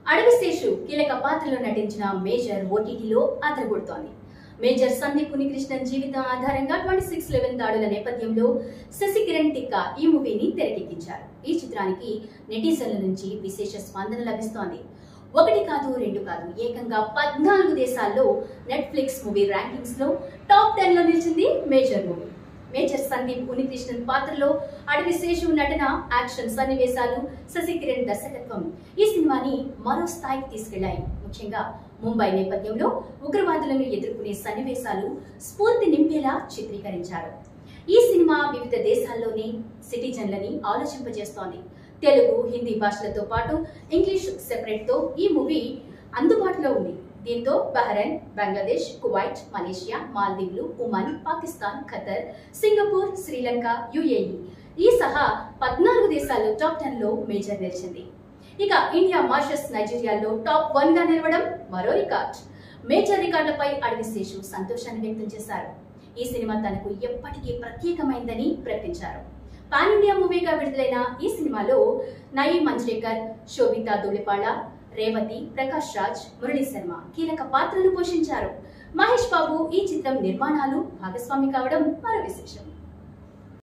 అడవిశేషు కీలక పాత్రలో నటించిన మేజర్ ఓటీటీలో అదరగొడుతోంది మేజర్ సందీప్ ఉనికృష్ణన్ జీవితం ఆధారంగా ట్వంటీ సిక్స్ లెవెన్ దాడుల నేపథ్యంలో శశికిరణ్ టిక్కా ఈ మూవీని తెరకెక్కించారు ఈ చిత్రానికి నెటిజన్ల నుంచి విశేష స్పందన లభిస్తోంది ఒకటి కాదు రెండు కాదు ఏకంగా పద్నాలుగు దేశాల్లో నెట్ఫ్లిక్స్ మూవీ ర్యాంకింగ్స్ లో టాప్ టెన్ లో నిలిచింది major movie major Sandeep Unnikrishnan పాత్రలో అడవి శేషు నటన యాక్షన్ సన్నివేశాలు శశికిరణ్ దర్శకత్వం ఈ సినిమాని మరో స్థాయికి తీసుకెళ్లాయి ముఖ్యంగా ముంబై నేపథ్యంలో ఉగ్రవాదులను ఎదుర్కొనే సన్నివేశాలు స్ఫూర్తి నింపేలా చిత్రీకరించారు ఈ సినిమా వివిధ దేశాల్లోని సిటిజన్లని ఆలోచింపజేస్తోంది తెలుగు హిందీ భాషలతో పాటు ఇంగ్లీష్ సెపరేట్ తో ఈ మూవీ అందుబాటులో ఉంది దీంతో బహ్రెయిన్ బంగ్లాదేశ్ కువైట్ మలేషియా మాల్దీవులు Oman Pakistan Qatar Singapore Sri Lanka UAE ఈ సహా పద్నాలుగు దేశాల్లో టాప్ టెన్ లో మేజర్ నిలిచింది ఇక ఇండియా మారిషస్ నైజీరియాలో టాప్ వన్ గా నిలవడం మరో రికార్డ్ మేజర్ రికార్డులపై అడవి శేషు సంతోషాన్ని వ్యక్తం చేశారు ఈ సినిమా తనకు ఎప్పటికీ ప్రత్యేకమైందని ప్రకటించారు పాన్ ఇండియా మూవీగా విడుదలైన ఈ సినిమాలో నయీ మంజ్రేకర్ శోభితా ధూళిపాళ రేవతి ప్రకాష్ రాజ్ మురళీ శర్మ కీలక పాత్రలు పోషించారు మహేష్ బాబు ఈ చిత్రం నిర్మాణాలు భాగస్వామి కావడం మరో విశేషం